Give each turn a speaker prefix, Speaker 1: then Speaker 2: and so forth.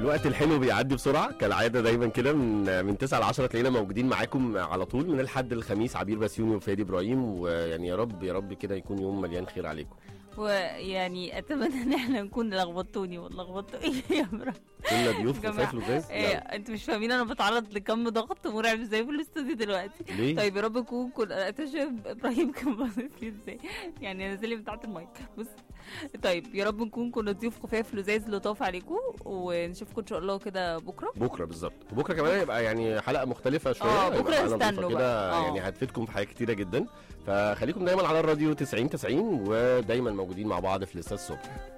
Speaker 1: الوقت الحلو بيعدي بسرعه كالعاده دايما كده من من 9 ل 10 تلاقينا موجودين معاكم على طول من الحد الخميس عبير بسيوني وفادي ابراهيم ويعني يا رب يا رب كده يكون يوم مليان خير عليكم
Speaker 2: ويعني اتمنى ان احنا نكون لخبطتوني ولخبطتوا ايه يا ابراهيم
Speaker 1: كنا ضيوف
Speaker 2: جماعة،
Speaker 1: خفاف لزاز
Speaker 2: إيه
Speaker 1: لا.
Speaker 2: انتوا مش فاهمين انا بتعرض لكم ضغط مرعب ازاي في الاستوديو دلوقتي
Speaker 1: ليه؟
Speaker 2: طيب يا رب نكون كل انت شايف ابراهيم كان باصص لي ازاي يعني نازل لي بتاعه المايك بص طيب يا رب نكون كنا ضيوف خفاف لزاز لطاف عليكم ونشوفكم ان شاء الله كده بكره
Speaker 1: بكره بالظبط وبكره كمان هيبقى يعني حلقه مختلفه شويه
Speaker 2: آه،
Speaker 1: هيبقى
Speaker 2: بكرة
Speaker 1: معانا ضيفة
Speaker 2: استنوا
Speaker 1: كده
Speaker 2: بقى. آه.
Speaker 1: يعني هتفيدكم في حاجات كتيره جدا فخليكم دايما على الراديو 90 90 ودايما موجودين مع بعض في الاستاذ الصبح